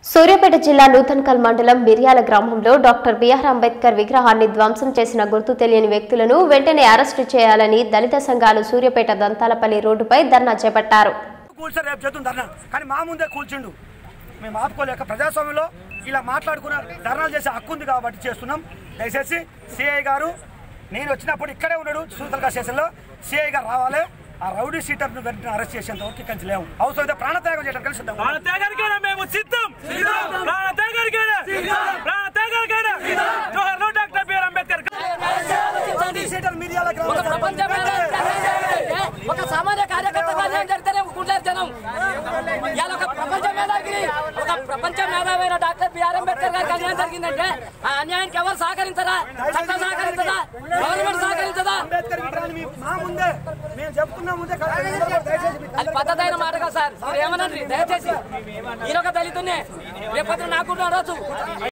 సూర్యాపేట జిల్లా నూతన్కల్ మండలం మిర్యాల గ్రామంలో డాక్టర్ బిఆర్ అంబేద్కర్ విగ్రహాన్ని ధ్వంసం చేసిన గుర్తు తెలియని వ్యక్తులను వెంటనే అరెస్టు చేయాలని దళిత సంఘాలు సూర్యాపేట దంతాలపల్లి రోడ్డుపై ధర్నా చేపట్టారు కూల్చే రేపు చేద్దాం ధర్నా కానీ మా ముందే కూల్చిండు మేము ఆపుకోలేక ప్రజాస్వామ్యంలో ఇలా మాట్లాడుకున్న ధర్నాలు చేసే హక్కు ఉంది కాబట్టి చేస్తున్నాం దయచేసి సిఐ గారు నేను వచ్చినప్పుడు ఇక్కడే ఉన్నాడు సూతల్గా స్టేషన్లో సిఐ గారు రావాలి ఆ రౌడీ సీటర్ను వెంటనే అరెస్ట్ చేసేంత వరకు ఇక్కడి నుంచి లేవు అవసరమైతే ప్రాణత్యాగం చేయడం కలిసి వద్దాం. ప్రాణ త్యాగానికైనా మేము సిద్ధం ప్రాణ త్యాగానికైనా ప్రాణ త్యాగానికైనా జోహర్ లో doctor BR Ambedkar rowdy sheeter మీడియాలో ఒక ప్రపంచ మేధావి ఒక సామాన్య కార్యకర్త అన్యాయం జరిగితేనే ఊరుకుంటారు జనం ఇవాళ ఒక ప్రపంచ మేధావికి ఒక ప్రపంచ మేధావి అయిన డాక్టర్ బిఆర్ అంబేద్కర్ గారికి అన్యాయం జరిగిందంటే ఆ అన్యాయానికి ఎవరు సహకరించరా చట్టం సహకరించదా గవర్నమెంట్ సహకరించదా అంబేద్కర్ విగ్రహాన్ని మీ- మా ముందే మేము చెప్తున్నా ముందే దయచేసి మీ అది పద్ధతి అయిన మాట కదా సార్ మీరు ఏమనండి దయచేసి ఈయన ఒక దళితున్నే రేపొద్దు నాకు రోజు